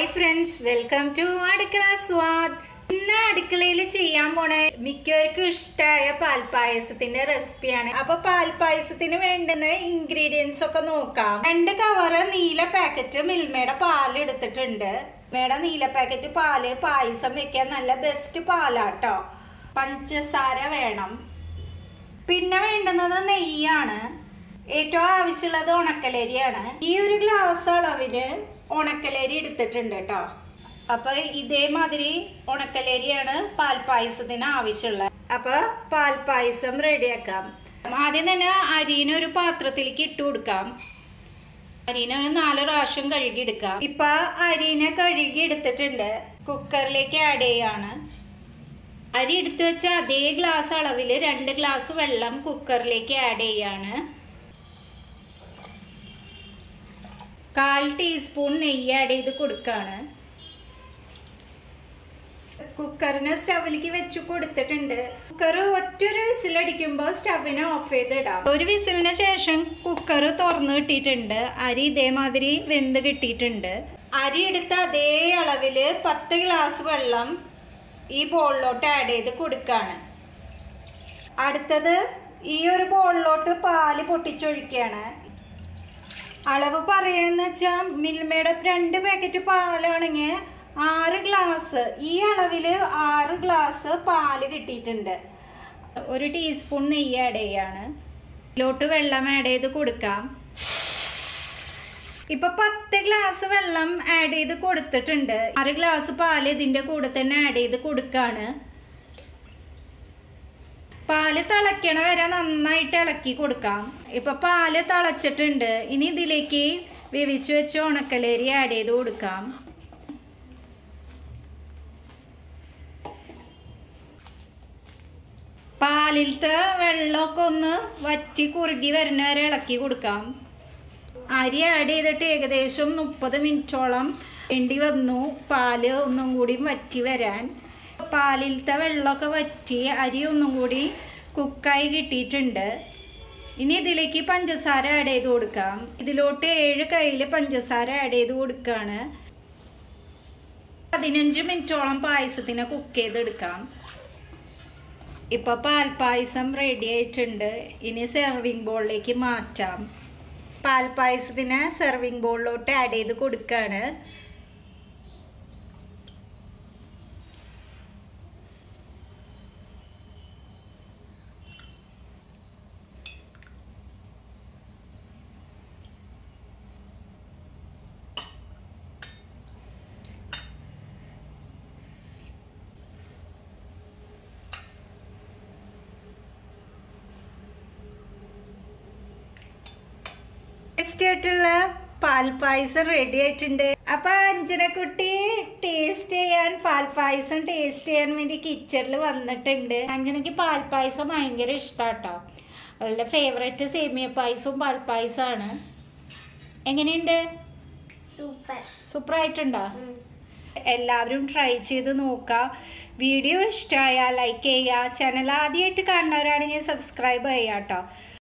hi friends welcome to അടുക്കള സ്വാദ് ഇന്ന് അടുക്കളയിൽ ചെയ്യാൻ പോണ മിക്കവർക്കും ഇഷ്ടമായ പാൽപ്പായസത്തിന്റെ റെസിപ്പിയാണ് അപ്പൊ പാൽപ്പായസത്തിന് വേണ്ടുന്ന ഇൻഗ്രീഡിയൻസ് ഒക്കെ നോക്കാം രണ്ട് കവറ് നീല പാക്കറ്റ് മിൽമയുടെ പാൽ എടുത്തിട്ടുണ്ട് മിൽമയുടെ നീല പാക്കറ്റ് പാല് പായസം വെക്കാൻ നല്ല ബെസ്റ്റ് പാലാട്ടോ പഞ്ചസാര വേണം പിന്നെ വേണ്ടുന്നത് നെയ്യാണ് ഏറ്റവും ആവശ്യമുള്ളത് ഉണക്കലരിയാണ് ഈ ഒരു ഗ്ലാസ് അളവിന് ഉണക്കലരി എടുത്തിട്ടുണ്ട് കേട്ടോ അപ്പൊ ഇതേമാതിരി ഉണക്കലരിയാണ് പാൽപ്പായസത്തിന് ആവശ്യമുള്ളത് അപ്പൊ പാൽപ്പായസം റെഡിയാക്കാം ആദ്യം തന്നെ അരിനെ ഒരു പാത്രത്തിലേക്ക് ഇട്ട് കൊടുക്കാം അരിനെ ഒരു നാല് പ്രാവശ്യം കഴുകി എടുക്കാം ഇപ്പൊ അരിനെ കഴുകി എടുത്തിട്ടുണ്ട് കുക്കറിലേക്ക് ആഡ് ചെയ്യാണ് അരി എടുത്തു വെച്ച അതേ ഗ്ലാസ് അളവിൽ രണ്ട് ഗ്ലാസ് വെള്ളം കുക്കറിലേക്ക് ആഡ് ചെയ്യാണ് കാൽ ടീസ്പൂൺ നെയ്യ് ആഡ് ചെയ്ത് കൊടുക്കാണ് കുക്കറിന് സ്റ്റവിലേക്ക് വെച്ച് കൊടുത്തിട്ടുണ്ട് കുക്കർ ഒറ്റൊരു വിസിലടിക്കുമ്പോൾ സ്റ്റവിനെ ഓഫ് ചെയ്തിടാം ഒരു വിസിലിന് ശേഷം കുക്കർ തുറന്ന് കിട്ടിയിട്ടുണ്ട് അരി ഇതേമാതിരി വെന്ത് കിട്ടിയിട്ടുണ്ട് അരി എടുത്ത അതേ അളവില് പത്ത് ഗ്ലാസ് വെള്ളം ഈ ബോളിലോട്ട് ആഡ് ചെയ്ത് കൊടുക്കാണ് അടുത്തത് ഈ ഒരു ബോളിലോട്ട് പാല് പൊട്ടിച്ചൊഴിക്കുകയാണ് അളവ് പറയാന്ന് വെച്ചാൽ മിൽമയുടെ രണ്ട് പാക്കറ്റ് പാലാണെങ്കിൽ ആറ് ഗ്ലാസ് ഈ അളവില് ആറ് ഗ്ലാസ് പാല് കിട്ടിയിട്ടുണ്ട് ഒരു ടീസ്പൂൺ നെയ്യ് ആഡ് ചെയ്യാണ് ഇതിലോട്ട് വെള്ളം ആഡ് ചെയ്ത് കൊടുക്കാം ഇപ്പൊ പത്ത് ഗ്ലാസ് വെള്ളം ആഡ് ചെയ്ത് കൊടുത്തിട്ടുണ്ട് ആറ് ഗ്ലാസ് പാല് ഇതിന്റെ കൂടെ തന്നെ ആഡ് ചെയ്ത് കൊടുക്കാണ് പാല് തിളയ്ക്കണ വരെ നന്നായിട്ട് ഇളക്കി കൊടുക്കാം ഇപ്പൊ പാല് തിളച്ചിട്ടുണ്ട് ഇനി ഇതിലേക്ക് വേവിച്ച് വെച്ച ഉണക്കലേരി ആഡ് ചെയ്ത് കൊടുക്കാം പാലിലത്തെ വെള്ളമൊക്കെ ഒന്ന് വറ്റി കുറുകി വരുന്ന വരെ ഇളക്കി കൊടുക്കാം അരി ആഡ് ചെയ്തിട്ട് ഏകദേശം മുപ്പത് മിനിറ്റോളം വേണ്ടി വന്നു പാല് ഒന്നും കൂടി വറ്റി വരാൻ പാലിലത്തെ വെള്ളമൊക്കെ വറ്റി അരി ഒന്നും കൂടി കുക്കായി കിട്ടിയിട്ടുണ്ട് ഇനി ഇതിലേക്ക് പഞ്ചസാര ആഡ് ചെയ്ത് കൊടുക്കാം ഇതിലോട്ട് ഏഴ് കയ്യിൽ പഞ്ചസാര ആഡ് ചെയ്ത് കൊടുക്കുകയാണ് പതിനഞ്ച് മിനിറ്റോളം പായസത്തിനെ കുക്ക് ചെയ്തെടുക്കാം ഇപ്പൊ പാൽപ്പായസം റെഡി ആയിട്ടുണ്ട് ഇനി സെർവിങ് ബോളിലേക്ക് മാറ്റാം പാൽപ്പായസത്തിന് സെർവിങ് ബോളിലോട്ട് ആഡ് ചെയ്ത് കൊടുക്കുകയാണ് ടേസ്റ്റ് ആയിട്ടുള്ള പാൽപ്പായസം റെഡി ആയിട്ടുണ്ട് അപ്പൊ അഞ്ജനക്കുട്ടി ടേസ്റ്റ് ചെയ്യാൻ പാൽപ്പായസം ടേസ്റ്റ് ചെയ്യാൻ വേണ്ടി കിച്ചണിൽ വന്നിട്ടുണ്ട് അഞ്ജനക്ക് പാൽപ്പായസം ഭയങ്കര ഇഷ്ടാട്ടോ അവളുടെ ഫേവറേറ്റ് സേമിയ പായസവും പാൽപ്പായസമാണ് എങ്ങനെയുണ്ട് സൂപ്പർ സൂപ്പർ ആയിട്ടുണ്ടോ എല്ലാവരും ട്രൈ ചെയ്ത് നോക്കുക വീഡിയോ ഇഷ്ടമായാൽ ലൈക്ക് ചെയ്യുക ചാനൽ ആദ്യമായിട്ട് കാണുന്നവരാണെങ്കിൽ സബ്സ്ക്രൈബ് ചെയ്യുക കേട്ടോ